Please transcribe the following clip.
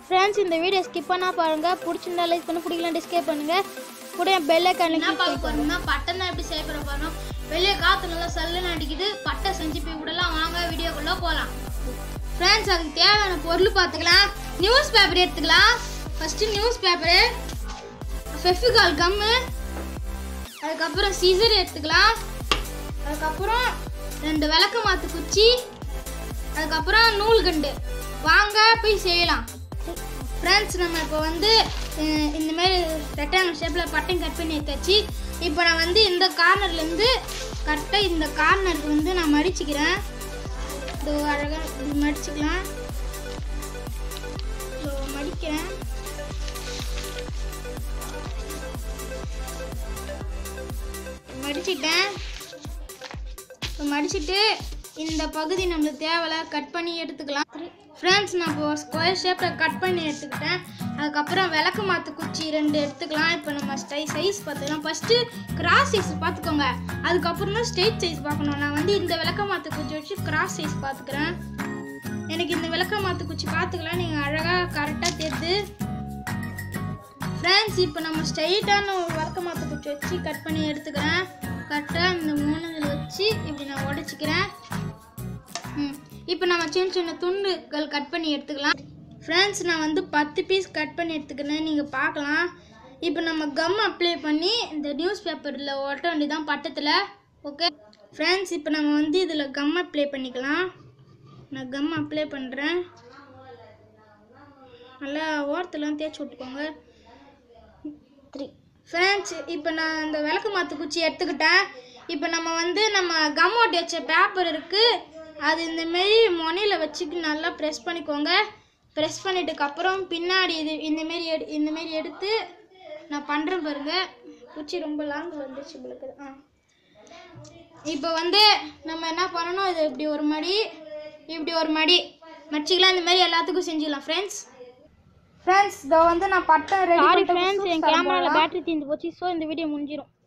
friends இந்த video skip பண்ணா பாருங்க பிடிச்சிருந்தா லைக் பண்ணி பிடிக்கலாம் டிஸ்கே பண்ணுங்க கூட பெல் என்ன ஐக்கான பார்க்க போறோம்னா பட்டை தான் எப்படி செய்ய போற போறோம் வெளியே காத்து நல்லா சல்லுன்னு அடிக்குது பட்டை செஞ்சு போய் விடலாம் வாங்க வீடியோக்குள்ள போகலாம் ஃப்ரெண்ட்ஸ் அதுக்கு தேவையான பொருள் பார்த்துக்கலாம் நியூஸ் பேப்பர் எடுத்துக்கலாம் first news paper Fevicol gum அதுக்கப்புறம் சீசர் எடுத்துக்கலாம் அதுக்கப்புறம் ரெண்டு விளக்கு மாத்து குச்சி அதுக்கப்புறம் நூல்கண்டு வாங்க போய் செய்யலாம் ஃப்ரெண்ட்ஸ் நம்ம இப்போ வந்து அஹ், இந்த மாதிரி ரெக்டாங்கிள் ஷேப்பில் பட்டன் கட் பண்ணி எடுத்தாச்சு இப்போ நான் வந்து இந்த கார்னர்லேருந்து கரெக்டாக இந்த கார்னருக்கு வந்து நான் மடிச்சுக்கிறேன் இது அழகாக இப்படி மடிச்சுக்கலாம் இதோ மடிக்கிறேன் மடிச்சிட்டேன் இப்போ மடிச்சிட்டு இந்த பகுதி நம்மளுக்கு தேவையில்ல கட் பண்ணி எடுத்துக்கலாம் ஃப்ரெண்ட்ஸ் நான் இப்போ ஸ்கொயர் ஷேப்பில் கட் பண்ணி எடுத்துக்கிட்டேன் அதுக்கப்புறம் விளக்கு மாற்று குச்சி ரெண்டு எடுத்துக்கலாம் இப்போ நம்ம ஸ்டை சைஸ் பார்த்துக்கலாம் ஃபஸ்ட்டு கிராஸ் சைஸ் பார்த்துக்கோங்க அதுக்கப்புறம் தான் ஸ்ட்ரெயிட் சைஸ் பார்க்கணும் நான் வந்து இந்த விளக்க மாற்று குச்சி வச்சு கிராஸ் சைஸ் பார்த்துக்கிறேன் எனக்கு இந்த விளக்க மாற்று குச்சி பார்த்துக்கலாம் நீங்கள் அழகாக கரெக்டாக தெரியுது ஃப்ரெண்ட்ஸ் இப்போ நம்ம ஸ்ட்ரைட்டான ஒரு விளக்க மாற்று குச்சி வச்சு கட் பண்ணி எடுத்துக்கிறேன் கரெக்டாக இந்த மூணு இதில் வச்சு இப்படி நான் உடச்சிக்கிறேன் ம் இப்போ நம்ம சின்ன சின்ன துண்டுகள் கட் பண்ணி எடுத்துக்கலாம் ஃப்ரெண்ட்ஸ் நான் வந்து பத்து பீஸ் கட் பண்ணி எடுத்துக்கிறேன் நீங்கள் பார்க்கலாம் இப்போ நம்ம கம் அப்ளை பண்ணி இந்த நியூஸ் பேப்பரில் ஒட்ட வேண்டியதான் பட்டத்தில் ஓகே ஃப்ரெண்ட்ஸ் இப்போ நம்ம வந்து இதில் கம் அப்ளை பண்ணிக்கலாம் நான் கம் அப்ளை பண்ணுறேன் நல்லா ஓரத்துலாம் தேய்ச்சி விட்டுக்கோங்க த்ரீ ஃப்ரெண்ட்ஸ் இப்போ நான் இந்த விளக்கு மாற்று குச்சி எடுத்துக்கிட்டேன் இப்போ நம்ம வந்து நம்ம கம் ஒட்டி வச்ச பேப்பர் இருக்குது அது இந்த மாரி முனையில் வச்சுட்டு நல்லா ப்ரெஸ் பண்ணிக்கோங்க ப்ரெஸ் பண்ணிட்டுக்கு அப்புறம் பின்னாடி இது இந்த மாரி எடு இந்த மாரி எடுத்து நான் பண்ணுறேன் பாருங்க குச்சி ரொம்ப லாங்கில் வந்துச்சு உங்களுக்கு ஆ இப்போ வந்து நம்ம என்ன பண்ணணும் இது இப்படி ஒரு மடி இப்படி ஒரு மடி மடிச்சிக்கலாம் இந்த மாதிரி எல்லாத்துக்கும் செஞ்சுக்கலாம் ஃப்ரெண்ட்ஸ் ஃப்ரெண்ட்ஸ் இதோ வந்து நான் பட்டம் ரெடி சாரி ஃப்ரெண்ட்ஸ் என் கேமரால பேட்டரி தீர்ந்து போச்சு ஸோ இந்த வீடியோ முடிஞ்சிரும்